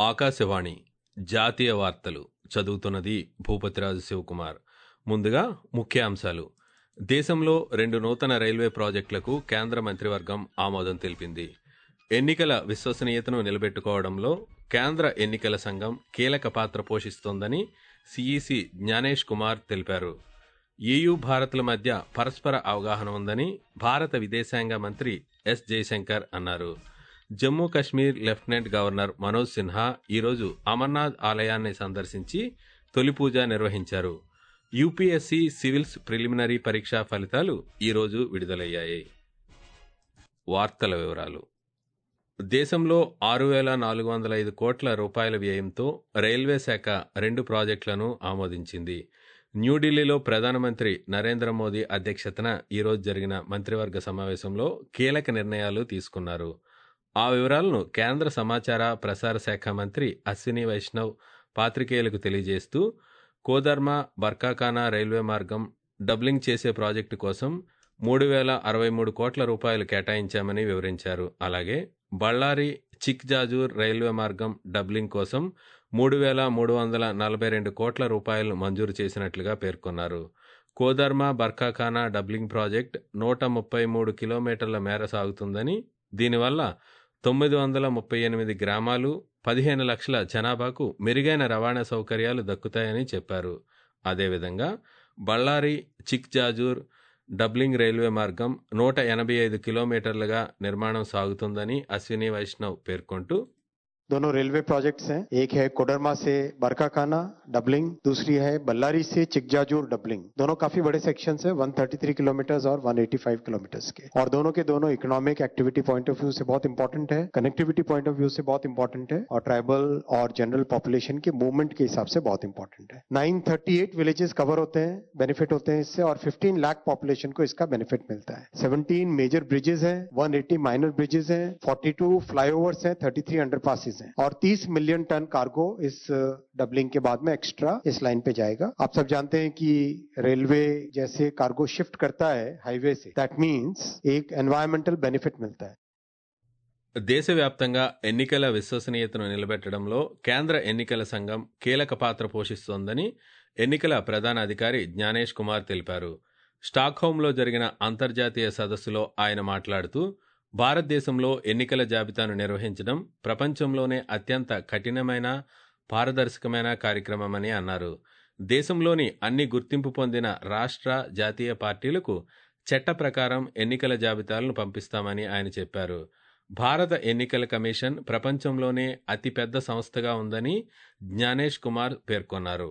ఆకాశవాణి జాతీయ వార్తలు చదువుతున్నది భూపతిరాజు శివకుమార్ ముందుగా ముఖ్యాంశాలు దేశంలో రెండు నూతన రైల్వే ప్రాజెక్టులకు కేంద్ర మంత్రివర్గం ఆమోదం తెలిపింది ఎన్నికల విశ్వసనీయతను నిలబెట్టుకోవడంలో కేంద్ర ఎన్నికల సంఘం కీలక పాత్ర పోషిస్తోందని సిఈసి జ్ఞానేష్ కుమార్ తెలిపారు ఏయూ భారత్ల మధ్య పరస్పర అవగాహన ఉందని భారత విదేశాంగ మంత్రి ఎస్ జయశంకర్ అన్నారు జమ్మూ కశ్మీర్ లెఫ్టినెంట్ గవర్నర్ మనోజ్ సిన్హా ఈరోజు అమర్నాథ్ ఆలయాన్ని సందర్శించి తొలి పూజ నిర్వహించారు యూపీఎస్సీ సివిల్స్ ప్రిలిమినరీ పరీక్షా ఫలితాలు ఈరోజు విడుదలయ్యాయి వార్తల వివరాలు దేశంలో ఆరు వేల నాలుగు వందల ఐదు కోట్ల రూపాయల వ్యయంతో రైల్వే శాఖ రెండు ప్రాజెక్టులను ఆమోదించింది న్యూఢిల్లీలో ప్రధానమంత్రి నరేంద్ర మోదీ అధ్యక్షతన ఈరోజు జరిగిన మంత్రివర్గ సమావేశంలో కీలక నిర్ణయాలు తీసుకున్నారు ఆ వివరాలను కేంద్ర సమాచార ప్రసార శాఖ మంత్రి అశ్విని వైష్ణవ్ పాత్రికేయులకు తెలియజేస్తూ కోదర్మా బర్కాకానా రైల్వే మార్గం డబ్లింగ్ చేసే ప్రాజెక్టు కోసం మూడు వేల అరవై మూడు కోట్ల రూపాయలు కేటాయించామని వివరించారు అలాగే బళ్ళారి చిక్ జాజూర్ రైల్వే మార్గం డబ్లింగ్ కోసం మూడు వేల మూడు వందల నలభై రెండు కోట్ల రూపాయలు మంజూరు చేసినట్లుగా పేర్కొన్నారు కోదర్మా బర్కాఖానా డబ్లింగ్ ప్రాజెక్ట్ నూట ముప్పై మూడు కిలోమీటర్ల మేర సాగుతుందని దీనివల్ల తొమ్మిది వందల ముప్పై ఎనిమిది గ్రామాలు పదిహేను లక్షల జనాభాకు మెరుగైన రవాణా సౌకర్యాలు దక్కుతాయని చెప్పారు అదేవిధంగా Ballari Chikjajur doubling railway మార్గం నూట ఎనభై ఐదు కిలోమీటర్లుగా నిర్మాణం సాగుతుందని అశ్విని వైష్ణవ్ పేర్కొంటూ दोनों रेलवे प्रोजेक्ट्स हैं एक है कोडरमा से बरकाकाना डबलिंग दूसरी है बल्लारी से चिकजाजूर डबलिंग दोनों काफी बड़े सेक्शन है 133 किलोमीटर और 185 किलोमीटर के और दोनों के दोनों economic activity point of view से बहुत इंपॉर्टेंट है कनेक्टिविटी पॉइंट ऑफ व्यू से बहुत इंपॉर्टेंट है और ट्राइबल और जनरल पॉपुलेशन के मूवमेंट के हिसाब से बहुत इंपॉर्टेंट है 938 विलेजेस कवर होते हैं बेनिफिट होते हैं इससे और 15 लाख पॉपुलेशन को इसका बेनिफिट मिलता है 17 मेजर ब्रिजेस हैं 180 माइनर ब्रिजेस हैं 42 फ्लाईओवर्स हैं 33 अंडरपासेस हैं और 30 मिलियन टन कार्गो इस डबलिंग के बाद में एक्स्ट्रा इस लाइन पे जाएगा आप सब जानते हैं कि रेलवे जैसे कार्गो शिफ्ट करता है हाईवे से दैट मीन्स एक एनवायरमेंटल बेनिफिट मिलता है దేశవ్యాప్తంగా ఎన్నికల విశ్వసనీయతను నిలబెట్టడంలో కేంద్ర ఎన్నికల సంఘం కీలక పాత్ర పోషిస్తోందని ఎన్నికల ప్రధాన అధికారి జ్ఞానేష్ కుమార్ తెలిపారు స్టాక్హోమ్లో జరిగిన అంతర్జాతీయ సదస్సులో ఆయన మాట్లాడుతూ భారతదేశంలో ఎన్నికల జాబితాను నిర్వహించడం ప్రపంచంలోనే అత్యంత కఠినమైన పారదర్శకమైన కార్యక్రమమని అన్నారు దేశంలోని అన్ని గుర్తింపు పొందిన రాష్ట్ర జాతీయ పార్టీలకు చట్ట ప్రకారం ఎన్నికల జాబితాలను పంపిస్తామని ఆయన చెప్పారు భారత ఎన్నికల కమిషన్ ప్రపంచంలోనే అతిపెద్ద సంస్థగా ఉందని జ్ఞానేష్ కుమార్ పేర్కొన్నారు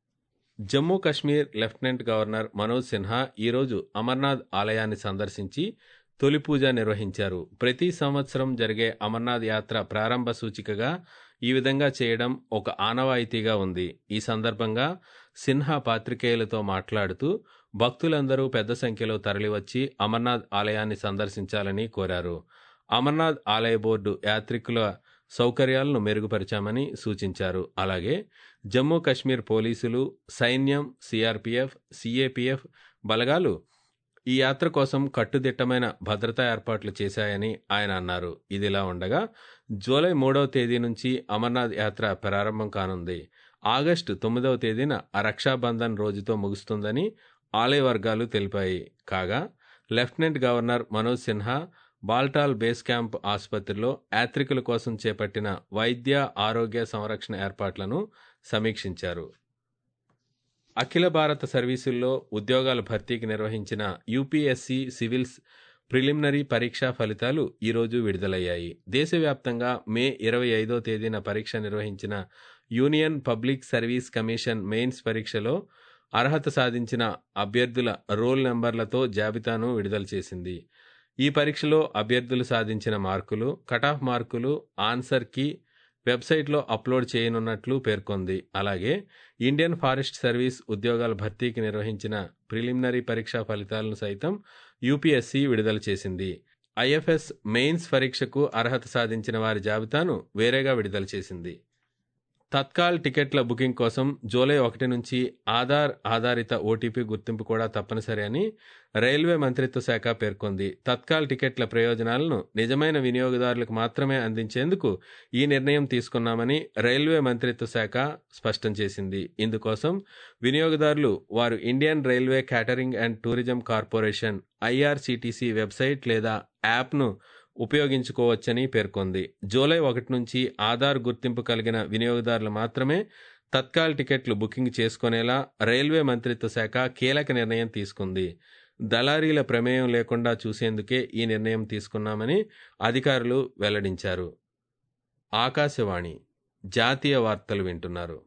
జమ్మూ కశ్మీర్ లెఫ్టినెంట్ గవర్నర్ మనోజ్ సిన్హా ఈరోజు అమర్నాథ్ ఆలయాన్ని సందర్శించి తొలి పూజ నిర్వహించారు ప్రతి సంవత్సరం జరిగే అమర్నాథ్ యాత్ర ప్రారంభ సూచికగా ఈ విధంగా చేయడం ఒక ఆనవాయితీగా ఉంది ఈ సందర్భంగా సిన్హా పాత్రికేయులతో మాట్లాడుతూ భక్తులందరూ పెద్ద సంఖ్యలో తరలివచ్చి అమర్నాథ్ ఆలయాన్ని సందర్శించాలని కోరారు అమర్నాథ్ ఆలయ బోర్డు యాత్రికుల సౌకర్యాలను మెరుగుపరిచామని సూచించారు అలాగే జమ్మూ కశ్మీర్ పోలీసులు సైన్యం సిఆర్పిఎఫ్ సిఏపిఎఫ్ బలగాలు ఈ యాత్ర కోసం కట్టుదిట్టమైన భద్రతా ఏర్పాట్లు చేశాయని ఆయన అన్నారు ఇదిలా ఉండగా జూలై మూడవ తేదీ నుంచి అమర్నాథ్ యాత్ర ప్రారంభం కానుంది ఆగస్టు తొమ్మిదవ తేదీన రక్షాబంధన్ రోజుతో ముగుస్తుందని ఆలయ వర్గాలు తెలిపాయి కాగా lieutenant governor Manoj Sinha Baltal base camp ఆసుపత్రిలో యాత్రికుల కోసం చేపట్టిన వైద్య ఆరోగ్య సంరక్షణ ఏర్పాట్లను సమీక్షించారు అఖిల భారత సర్వీసుల్లో ఉద్యోగాల భర్తీకి నిర్వహించిన యూపీఎస్సీ సివిల్స్ ప్రిలిమినరీ పరీక్షా ఫలితాలు ఈరోజు విడుదలయ్యాయి దేశవ్యాప్తంగా మే ఇరవై ఐదో తేదీన పరీక్ష నిర్వహించిన union public service commission mains పరీక్షలో అర్హత సాధించిన అభ్యర్థుల రోల్ నెంబర్లతో జాబితాను విడుదల చేసింది ఈ పరీక్షలో అభ్యర్థులు సాధించిన మార్కులు కటాఫ్ మార్కులు ఆన్సర్ కి వెబ్సైట్లో అప్లోడ్ చేయనున్నట్లు పేర్కొంది అలాగే ఇండియన్ ఫారెస్ట్ సర్వీస్ ఉద్యోగాల భర్తీకి నిర్వహించిన ప్రిలిమినరీ పరీక్షా ఫలితాలను సైతం యూపీఎస్సీ విడుదల చేసింది ఐఎఫ్ఎస్ మెయిన్స్ పరీక్షకు అర్హత సాధించిన వారి జాబితాను వేరేగా విడుదల చేసింది తత్కాల్ టికెట్ల బుకింగ్ కోసం జూలై ఒకటి నుంచి ఆధార్ ఆధారిత ఓటీపీ గుర్తింపు కూడా తప్పనిసరి అని రైల్వే మంత్రిత్వ శాఖ పేర్కొంది తత్కాల్ టికెట్ల ప్రయోజనాలను నిజమైన వినియోగదారులకు మాత్రమే అందించేందుకు ఈ నిర్ణయం తీసుకున్నామని రైల్వే మంత్రిత్వ శాఖ స్పష్టం చేసింది ఇందుకోసం వినియోగదారులు వారు Indian railway catering and tourism corporation IRCTC website లేదా యాప్ను ఉపయోగించుకోవచ్చని పేర్కొంది జూలై ఒకటి నుంచి ఆధార్ గుర్తింపు కలిగిన వినియోగదారులు మాత్రమే తత్కాల్ టికెట్లు బుకింగ్ చేసుకునేలా రైల్వే మంత్రిత్వ శాఖ కీలక నిర్ణయం తీసుకుంది దళారీల ప్రమేయం లేకుండా చూసేందుకే ఈ నిర్ణయం తీసుకున్నామని అధికారులు వెల్లడించారు ఆకాశవాణి జాతీయ వార్తలు వింటున్నారు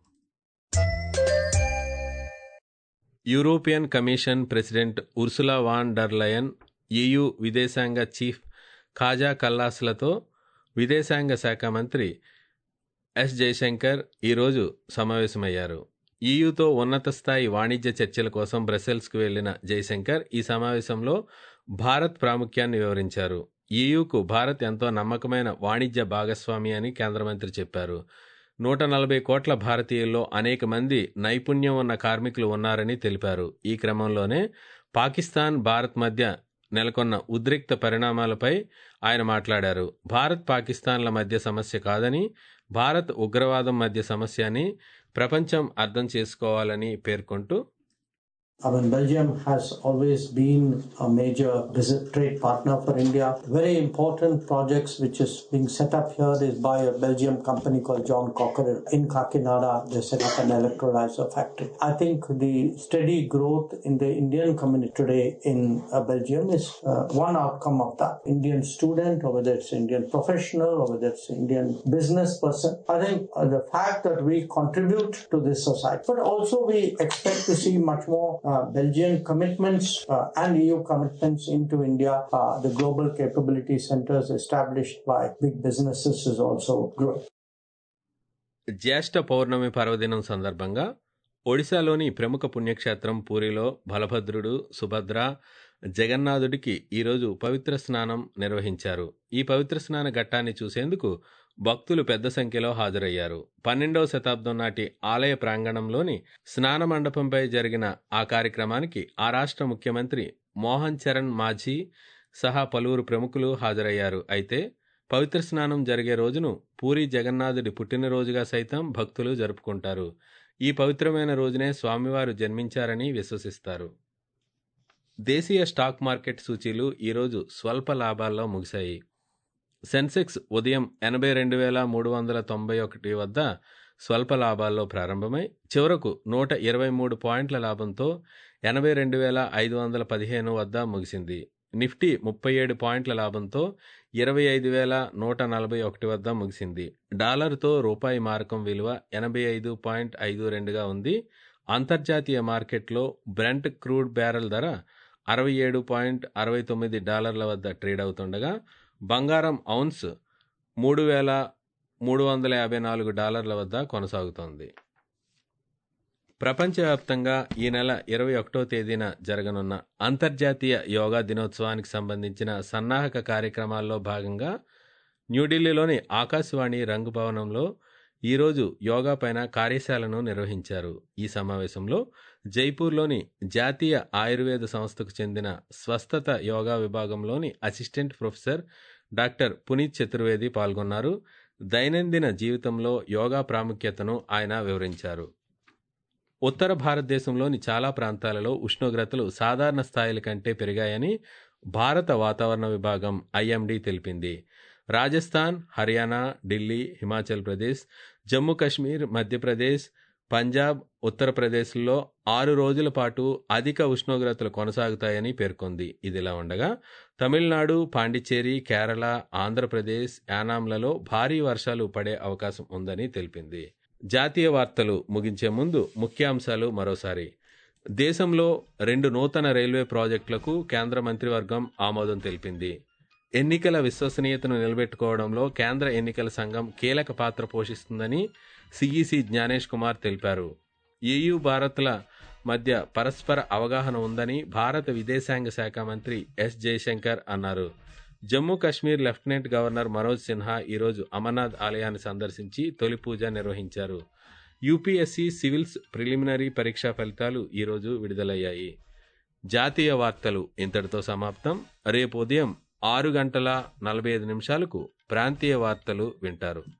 European commission president Ursula von der Leyen EU విదేశాంగ చీఫ్ ఖాజా కల్లాస్లతో విదేశాంగ శాఖ మంత్రి ఎస్ జయశంకర్ ఈరోజు సమావేశమయ్యారు ఈయూతో ఉన్నత స్థాయి వాణిజ్య చర్చల కోసం బ్రసెల్స్కు వెళ్లిన జయశంకర్ ఈ సమావేశంలో భారత్ ప్రాముఖ్యాన్ని వివరించారు ఈయూకు భారత్ ఎంతో నమ్మకమైన వాణిజ్య భాగస్వామి అని కేంద్ర మంత్రి చెప్పారు నూట నలభై కోట్ల భారతీయుల్లో అనేక మంది నైపుణ్యం ఉన్న కార్మికులు ఉన్నారని తెలిపారు ఈ క్రమంలోనే పాకిస్తాన్ భారత్ మధ్య నెలకొన్న ఉద్రిక్త పరిణామాలపై ఆయన మాట్లాడారు భారత్ పాకిస్తాన్ల మధ్య సమస్య కాదని భారత్ ఉగ్రవాదం మధ్య సమస్య అని ప్రపంచం అర్థం చేసుకోవాలని పేర్కొంటూ I mean, Belgium has always been a major visit trade partner for India. Very important projects which is being set up here is by a Belgium company called John Cockerill in Kakinada. They set up an electrolyzer factory. I think the steady growth in the Indian community today in uh, Belgium is uh, one outcome of that. Indian student, or whether it's Indian professional, or whether it's Indian business person. I think uh, the fact that we contribute to this society, but also we expect to see much more uh, Belgian commitments uh, and EU commitments into India. Uh, the global capability centers established by big businesses is also growing. జ్యేష్ఠ పౌర్ణమి పర్వదినం సందర్భంగా ఒడిశాలోని ప్రముఖ పుణ్యక్షేత్రం పూరిలో బలభద్రుడు సుభద్ర జగన్నాథుడికి ఈరోజు పవిత్ర స్నానం నిర్వహించారు ఈ పవిత్ర స్నాన ఘట్టాన్ని చూసేందుకు భక్తులు పెద్ద సంఖ్యలో హాజరయ్యారు పన్నెండవ శతాబ్దం నాటి ఆలయ ప్రాంగణంలోని స్నాన మండపంపై జరిగిన ఆ కార్యక్రమానికి ఆ రాష్ట్ర ముఖ్యమంత్రి మోహన్ చరణ్ మాఝీ సహా పలువురు ప్రముఖులు హాజరయ్యారు అయితే పవిత్ర స్నానం జరిగే రోజును పూరి జగన్నాథుడి పుట్టినరోజుగా సైతం భక్తులు జరుపుకుంటారు ఈ పవిత్రమైన రోజునే స్వామివారు జన్మించారని విశ్వసిస్తారు దేశీయ స్టాక్ మార్కెట్ సూచీలు ఈరోజు స్వల్ప లాభాల్లో ముగిశాయి సెన్సెక్స్ ఉదయం ఎనభై రెండు వేల మూడు వందల తొంభై ఒకటి వద్ద స్వల్ప లాభాల్లో ప్రారంభమై చివరకు నూట ఇరవై మూడు పాయింట్ల లాభంతో ఎనభై రెండు వేల ఐదు వందల పదిహేను వద్ద ముగిసింది నిఫ్టీ ముప్పై ఏడు పాయింట్ల లాభంతో ఇరవై ఐదు వేల నూట నలభై ఒకటి వద్ద ముగిసింది డాలర్తో రూపాయి మారకం విలువ ఎనభై ఐదు పాయింట్ ఐదు రెండుగా ఉంది అంతర్జాతీయ మార్కెట్లో బ్రెంట్ క్రూడ్ బ్యారెల్ ధర అరవై ఏడు పాయింట్ అరవై తొమ్మిది డాలర్ల వద్ద ట్రేడ్ అవుతుండగా బంగారం ఔన్స్ మూడు వేల మూడు వందల యాభై నాలుగు డాలర్ల వద్ద కొనసాగుతోంది ప్రపంచవ్యాప్తంగా ఈ నెల ఇరవై ఒకటో తేదీన జరగనున్న అంతర్జాతీయ యోగా దినోత్సవానికి సంబంధించిన సన్నాహక కార్యక్రమాల్లో భాగంగా న్యూఢిల్లీలోని ఆకాశవాణి రంగు భవనంలో ఈరోజు యోగా పైన కార్యశాలను నిర్వహించారు ఈ సమావేశంలో జైపూర్లోని జాతీయ ఆయుర్వేద సంస్థకు చెందిన స్వస్థత యోగా విభాగంలోని assistant professor doctor Puneet Chaturvedi పాల్గొన్నారు దైనందిన జీవితంలో యోగా ప్రాముఖ్యతను ఆయన వివరించారు ఉత్తర భారతదేశంలోని చాలా ప్రాంతాలలో ఉష్ణోగ్రతలు సాధారణ స్థాయిల కంటే పెరిగాయని భారత వాతావరణ విభాగం ఐఎండీ తెలిపింది రాజస్థాన్ హర్యానా ఢిల్లీ హిమాచల్ ప్రదేశ్ జమ్మూ కాశ్మీర్ మధ్యప్రదేశ్ పంజాబ్ ఉత్తరప్రదేశ్లో ఆరు రోజుల పాటు అధిక ఉష్ణోగ్రతలు కొనసాగుతాయని పేర్కొంది ఇదిలా ఉండగా తమిళనాడు పాండిచ్చేరి కేరళ ఆంధ్రప్రదేశ్ యానాంలలో భారీ వర్షాలు పడే అవకాశం ఉందని తెలిపింది జాతీయ వార్తలు ముగించే ముందు ముఖ్యాంశాలు మరోసారి దేశంలో రెండు నూతన రైల్వే ప్రాజెక్టులకు కేంద్ర మంత్రివర్గం ఆమోదం తెలిపింది ఎన్నికల విశ్వసనీయతను నిలబెట్టుకోవడంలో కేంద్ర ఎన్నికల సంఘం కీలక పాత్ర పోషిస్తుందని సిఈసి జ్ఞానేష్ కుమార్ తెలిపారు ఏయూ భారత్ల మధ్య పరస్పర అవగాహన ఉందని భారత విదేశాంగ శాఖ మంత్రి ఎస్ జయశంకర్ అన్నారు జమ్మూ కాశ్మీర్ లెఫ్టినెంట్ గవర్నర్ మనోజ్ సిన్హా ఈరోజు అమర్నాథ్ ఆలయాన్ని సందర్శించి తొలి పూజ నిర్వహించారు యూపీఎస్సీ సివిల్స్ ప్రిలిమినరీ పరీక్షా ఫలితాలు ఈరోజు విడుదలయ్యాయి జాతీయ వార్తలు ఇంతటితో సమాప్తం రేపు ఉదయం ఆరు గంటల నలభై ఐదు నిమిషాలకు ప్రాంతీయ వార్తలు వింటారు